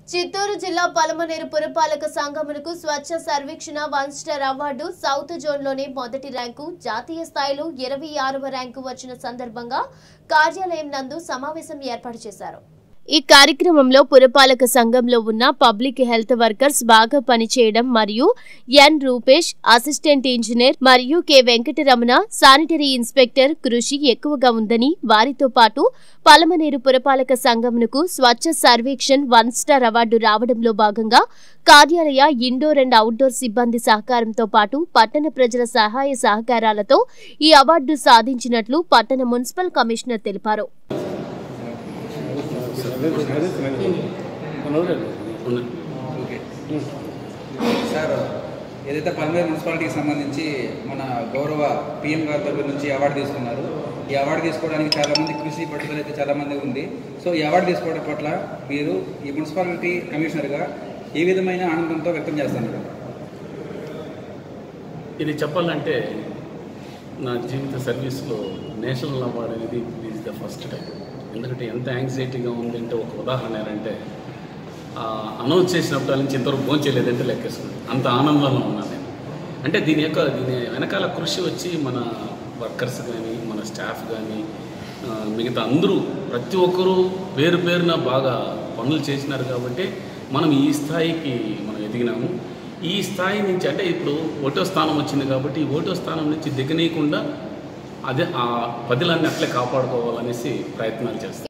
చిత్తూరు జిల్లా పలమనేరు పురపాలక సంఘమునకు Swachh Survekshan one star award south జోన్లోనే మొదటి ర్యాంకు జాతీయ స్థాయిలో ఇరవై ఆరవ ర్యాంకు వచ్చిన సందర్భంగా కార్యాలయం నందు సమావేశం ఏర్పాటు చేశారు ఈ కార్యక్రమంలో పురపాలక సంఘంలో ఉన్న పబ్లిక్ హెల్త్ వర్కర్స్ బాగా పనిచేయడం మరియు ఎన్ రూపేష్ అసిస్టెంట్ ఇంజనీర్ మరియు కె వెంకటరమణ శానిటరీ ఇన్స్పెక్టర్ కృషి ఎక్కువగా ఉందని వారితో పాటు పలమనేరు పురపాలక సంఘంకు Swachh Survekshan one star award రావడంలో భాగంగా కార్యాలయ ఇండోర్ అండ్ అవుట్డోర్ సిబ్బంది సహకారంతో పాటు పట్టణ ప్రజల సహాయ సహకారాలతో ఈ అవార్డు సాధించినట్లు పట్టణ మున్సిపల్ కమిషనర్ తెలిపారు ఓకే సార్ ఏదైతే పల్మేరు మున్సిపాలిటీకి సంబంధించి మన గౌరవ పిఎం గారి దగ్గర నుంచి అవార్డు తీసుకున్నారు ఈ అవార్డు తీసుకోవడానికి చాలామంది కృషి పట్టుదల అయితే చాలామంది ఉంది సో ఈ అవార్డు తీసుకోవడం పట్ల మీరు ఈ మున్సిపాలిటీ కమిషనర్గా ఏ విధమైన ఆనందంతో వ్యక్తం చేస్తున్నారు ఇది చెప్పాలంటే నా జీవిత సర్వీస్లో నేషనల్ అవార్డు అనేది ఈజ్ ద ఫస్ట్ టైం ఎందుకంటే ఎంత యాంగ్జైటీగా ఉందంటే ఒక ఉదాహరణ ఏంటంటే అనౌన్స్ చేసినప్పుడు నుంచి ఇంతవరకు ఫోన్ చేయలేదంటే లెక్కేస్తుంది అంత ఆనందంలో ఉన్నాను నేను అంటే దీని యొక్క దీని వెనకాల కృషి వచ్చి మన వర్కర్స్ కానీ మన స్టాఫ్ కానీ ఆ, మిగతా అందరూ ప్రతి ఒక్కరూ పేరు పేరున బాగా పనులు చేసినారు కాబట్టి మనం ఈ స్థాయికి మనం ఎదిగినాము ఈ స్థాయి నుంచి అంటే ఇప్పుడు ఓటో స్థానం వచ్చింది కాబట్టి ఈ ఓటో స్థానం నుంచి దిగనీయకుండా అదే ఆ పదిలన్నీ అట్లే కాపాడుకోవాలనేసి ప్రయత్నాలు చేస్తాం